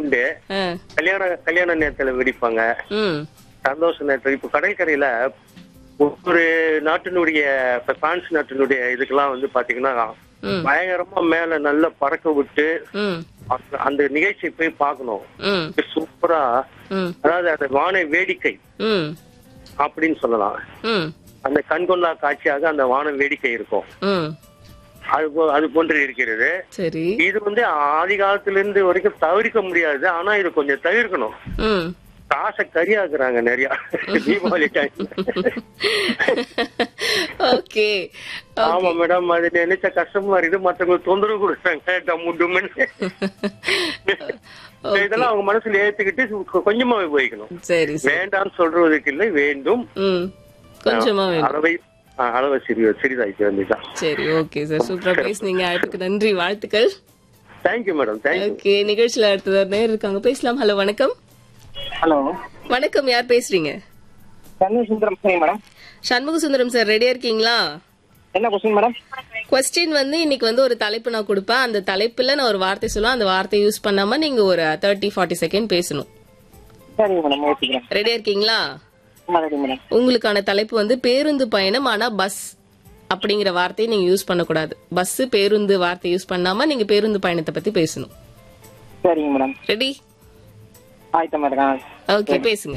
உண்டு ஆ, கல்யாண கல்யாண நேரத்துல வெடிப்பாங்க ம் சந்தோஷ நேரத்துல இப்ப கடற்கரையில ஒரு நாட்டினுடைய இப்ப பிரான்ஸ் நாட்டினுடைய இதுக்கெல்லாம் வந்து பாத்தீங்கன்னா ம். பயங்கரமா மேல நல்லா பறக்க விட்டு ம் அந்த- அந்த நிகழ்ச்சியை போய் பார்க்கணும் ம் சூப்பரா ம் அதாவது அந்த வான வேடிக்கை ம் அப்படின்னு சொல்லலாம் ம் அந்த கண்கொள்ளா காட்சியாக அந்த வான வேடிக்கை இருக்கும் ம் அது போ- அது போன்று இருக்கிறது சரி இது வந்து ஆதி காலத்துல இருந்து வரைக்கும் தவிர்க்க முடியாது ஆனா இது கொஞ்சம் தவிர்க்கணும் ம் காசை கரியாக்குறாங்க நிறைய தீபாவளி டைம் ஓகே ஆமா மேடம் அது நினைச்ச கஷ்டமா இருக்குது மத்தவங்களுக்கு தொந்தரவு கொடுக்குறாங்க டம்மு டும்முன்னு இதெல்லாம் அவங்க மனசுல ஏத்துக்கிட்டு கொ- கொஞ்சமா போய்க்கணும் சரி சரி வேண்டாம்னு சொல்றதுக்கு இல்லை வேண்டும் ம் கொஞ்சமா வேணும் அளவை ஆ, அளவை சிறிய சிறிதாக்கி வந்துதான் சரி ஓகே சார் சூப்பரா பேசுனீங்க அழைப்புக்கு நன்றி வாழ்த்துக்கள் தேங்க்யூ மேடம் தேங்க்யூ ஓகே நிகழ்ச்சியில அடுத்தது நேர் இருக்காங்க பேசலாம் ஹலோ வணக்கம் ஹலோ வணக்கம் யார் பேசுறீங்க சந்தோஷ் சுந்தரம் சரிங்க மேடம் சண்முக சுந்தரம் சார் ரெடியா இருக்கீங்களா என்ன கொஸ்டின் மேடம் கொஸ்டின் வந்து இன்னைக்கு வந்து ஒரு தலைப்பு நான் கொடுப்பேன் அந்த தலைப்புல நான் ஒரு வார்த்தை சொல்லுவேன் அந்த வார்த்தையை யூஸ் பண்ணாம நீங்க ஒரு தேர்ட்டி ஃபார்ட்டி செகண்ட் பேசணும் சரிங்க மேடம் முயற்சிக்கிறேன் ரெடியா இருக்கீங்களா ஆமா ரெடி மேடம் உங்களுக்கான தலைப்பு வந்து பேருந்து பயணம் ஆனா பஸ் அப்படிங்கிற வார்த்தையை நீங்க யூஸ் பண்ணக்கூடாது பஸ் பேருந்து வார்த்தை யூஸ் பண்ணாம நீங்க பேருந்து பயணத்தை பத்தி பேசணும் சரிங்க மேடம் ரெடி ஆயத்தமா இருக்கேன் ஓகே பேசுங்க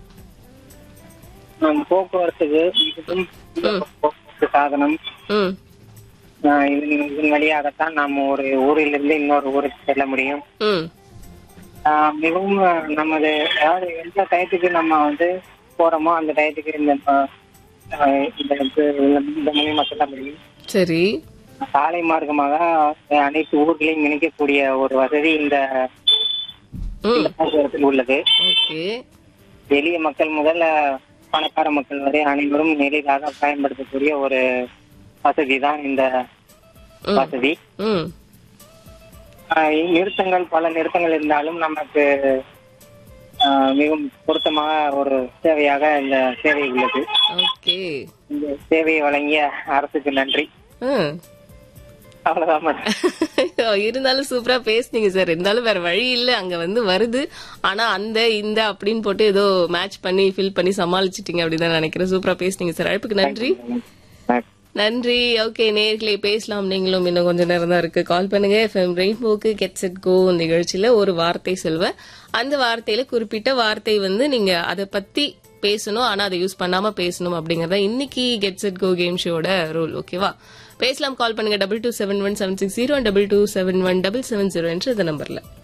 நம் போக்குவரத்துக்கு மிகவும் போக்குவரத்து சாதனம் ம் ஆஹ் இதன் இதன் வழியாகத்தான் நாம் ஒரு ஊரிலிருந்து இன்னொரு ஊருக்கு செல்ல முடியும் ம் ஆஹ் மிகவும் ஆஹ், நமது அதாவது எந்த டயத்துக்கு நம்ம வந்து போறோமோ அந்த டயத்துக்கு இந்த ஆஹ், இந்த இது- இந்த மூலியமா செல்ல முடியும் சரி சாலை மார்க்கமாக அனைத்து ஊர்களையும் இணைக்கக்கூடிய ஒரு வசதி இந்த ம் இந்த போக்குவரத்தில் உள்ளது ஓகே எளிய மக்கள் முதல் அஹ், பணக்கார மக்கள் வரை அனைவரும் எளிதாக பயன்படுத்தக்கூடிய ஒரு வசதி தான் இந்த ம். வசதி ம் ஆஹ், நிறுத்தங்கள் பல நிறுத்தங்கள் இருந்தாலும் நமக்கு ஆஹ், மிகவும் பொருத்தமாக ஒரு சேவையாக இந்த சேவை உள்ளது ஓகே இந்த சேவையை வழங்கிய அரசுக்கு நன்றி ம் அவ்வளவுதான் மேடம் ஐயோ, இருந்தாலும் சூப்பரா பேசுனீங்க சார் இருந்தாலும் வேற வழி இல்ல அங்க வந்து வருது ஆனா அந்த இந்த அப்படின்னு போட்டு ஏதோ மேட்ச் பண்ணி ஃபில் பண்ணி சமாளிச்சிட்டீங்க அப்படின்னு தான் நினைக்கிறேன் சூப்பரா பேசுனீங்க சார் அழைப்புக்கு நன்றி நன்றி ஓகே நேர்களே பேசலாம் நீங்களும் இன்னும் கொஞ்ச நேரம் தான் இருக்கு கால் பண்ணுங்க எஃப்எம் ரெயின்போக்கு கெட் செட் கோ நிகழ்ச்சியில ஒரு வார்த்தை சொல்வேன் அந்த வார்த்தையில குறிப்பிட்ட வார்த்தை வந்து நீங்க அதை பத்தி பேசணும் ஆனா அதை யூஸ் பண்ணாம பேசணும் அப்படிங்கறத இன்னைக்கு கெட் செட் கோ கேம் ஷோட ரூல் ஓகேவா பேசலாம் கால் பண்ணுங்க double two seven one seven six zero double two seven one double seven zero என்ற இந்த நம்பர்ல